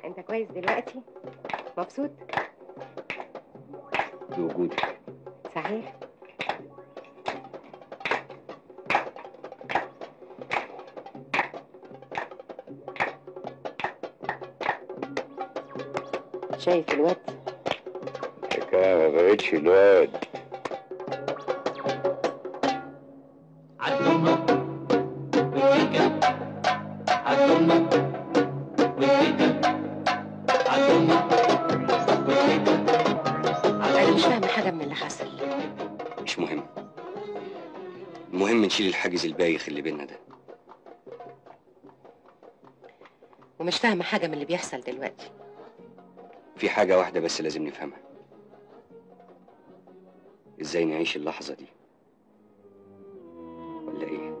انت كويس دلوقتي مبسوط بوجودك صحيح شايف الواد الحكايه ما بقتش الواد عالدمة والفكة عالدمة والفكة عالدمة والفكة انا مش فاهمه حاجه من اللي حصل مش مهم المهم نشيل الحاجز البايخ اللي بينا ده ومش فاهمه حاجه من اللي بيحصل دلوقتي في حاجة واحدة بس لازم نفهمها ازاي نعيش اللحظة دي ولا ايه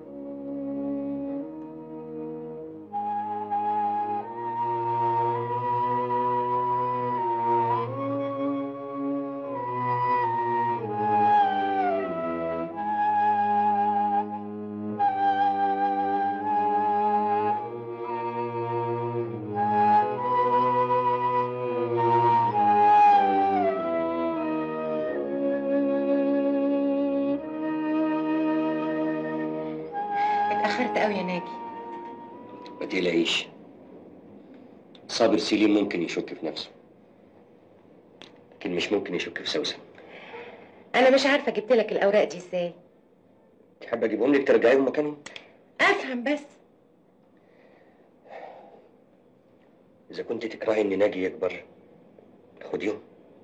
اتاخرت قوي يا ناجي ما تقلقيش صابر سليم ممكن يشك في نفسه لكن مش ممكن يشك في سوسن انا مش عارفه جبت لك الاوراق دي ازاي تحب اجيبهم لك ترجعيهم مكانهم افهم بس اذا كنت تكرهي ان ناجي يكبر خديهم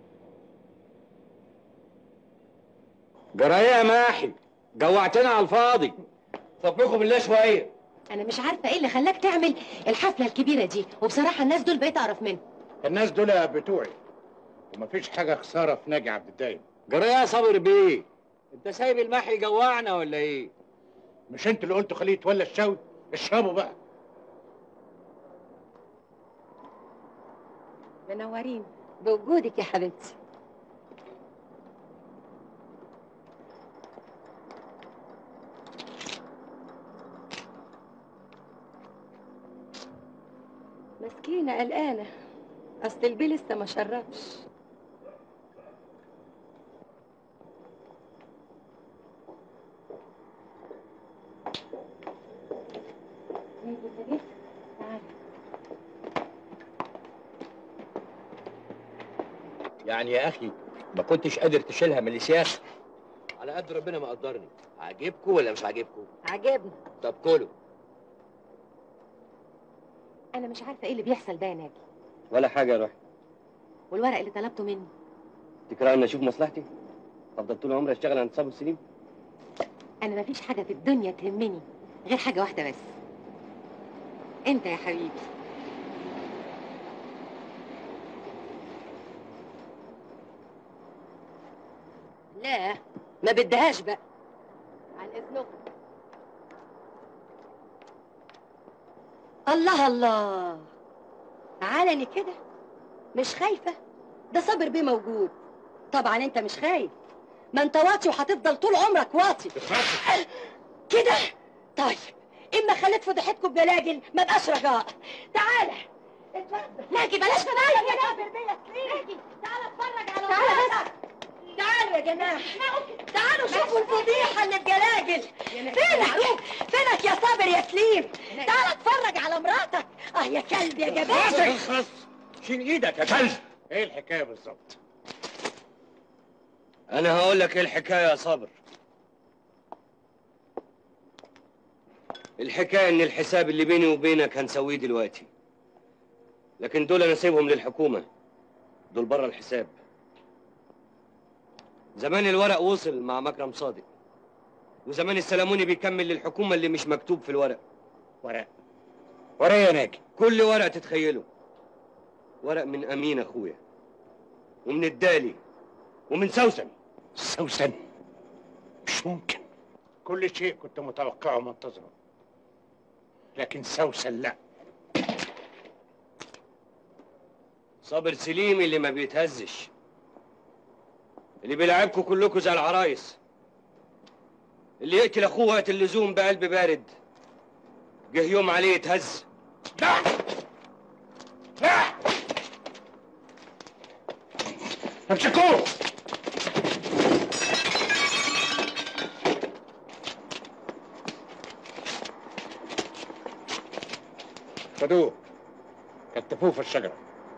جرايه يا ماحي جوعتنا على الفاضي طبقوا بالله شويه انا مش عارفه ايه اللي خلاك تعمل الحفله الكبيره دي وبصراحه الناس دول بقيت اعرف منهم الناس دول بتوعي ومفيش حاجه خساره في ناجي عبد الدايم جرايه صابر بيه انت سايب الماحي يجوعنا ولا ايه مش انت اللي قلتوا خليه يتولى الشوي اشربوا بقى منورين بوجودك يا حبيبتي مسكينة قلقانة أصل البي لسه ما شربش يعني يا اخي ما كنتش قادر تشيلها من السياسه على قد ربنا ما قدرني عاجبكم ولا مش عاجبكم عجبني طب كلوا انا مش عارفه ايه اللي بيحصل ده يا ناجي ولا حاجة يا روحي والورق اللي طلبته مني تكرهي ان اشوف مصلحتي افضل طول عمري اشتغل عند صابر سليم انا مفيش حاجه في الدنيا تهمني غير حاجه واحده بس انت يا حبيبي لا ما بدهاش بقى عن اذنكم الله الله علني كده مش خايفة ده صابر بيه موجود طبعا انت مش خايف ما انت واطي وهتفضل طول عمرك واطي كده طيب اما خليت فضحتكم بجلاجل ما بقاش رجاء تعالى اتفضل ناجي بلاش فضايح يا صابر بيه يا سليم ناجي تعالى اتفرج على تعالى بس تعالوا يا جماعة تعالوا شوفوا الفضيحة اللي بجلاجل فينك فينك يا صابر يا سليم تعال اتفرج على مراتك اه يا كلب يا جبان خلاص شيل ايدك يا كلب ايه الحكايه بالظبط انا هقول لك ايه الحكايه يا صابر الحكايه ان الحساب اللي بيني وبينك هنسويه دلوقتي لكن دول انا سايبهم للحكومه دول بره الحساب زمان الورق وصل مع مكرم صادق وزمان السلاموني بيكمل للحكومه اللي مش مكتوب في الورق ورق ورق يا ناجي كل ورق تتخيله ورق من امين اخويا ومن الدالي ومن سوسن سوسن مش ممكن كل شيء كنت متوقعه ومنتظره لكن سوسن لا صابر سليم اللي ما بيتهزش اللي بيلعبكوا كلكوا زي العرايس اللي يقتل اخوه وقت اللزوم بقلب بارد جه يوم عليه يتهز لا لا امسكوه خدوه كتفوه في الشجرة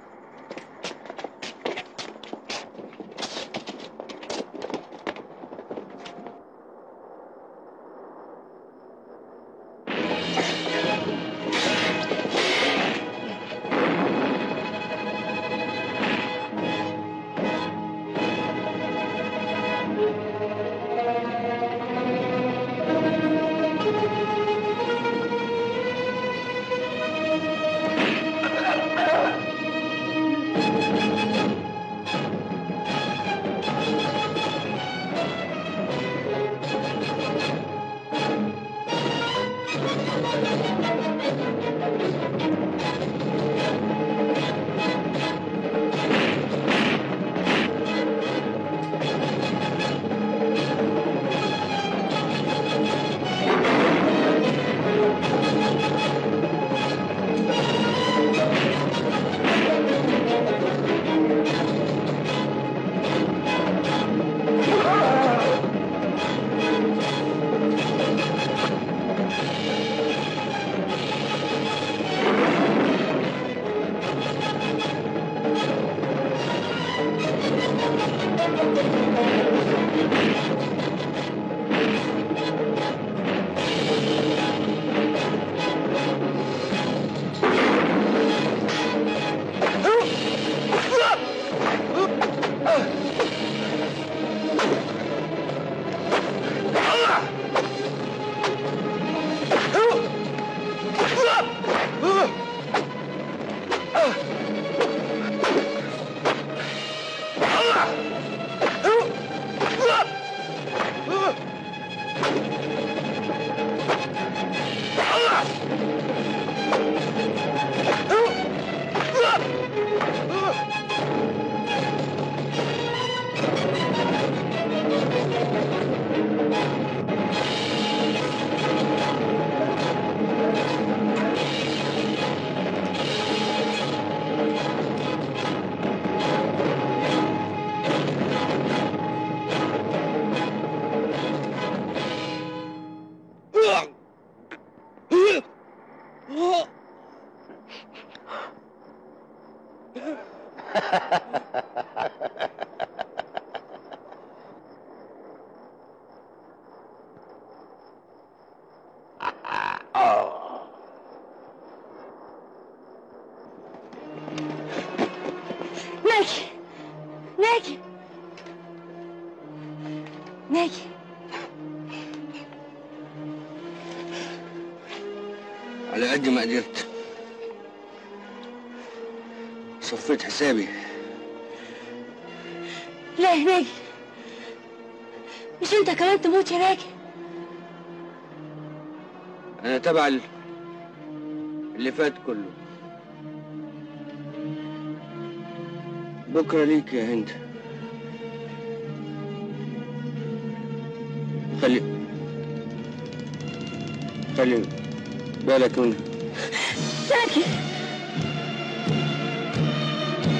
ناجي ناجي ناجي على قد ما قدرت صفيت حسابي لا يا ناجي مش انت كمان تموت يا ناجي انا تبع ال- اللي فات كله بكره ليك يا هند خلي خلي بالك منها ناجي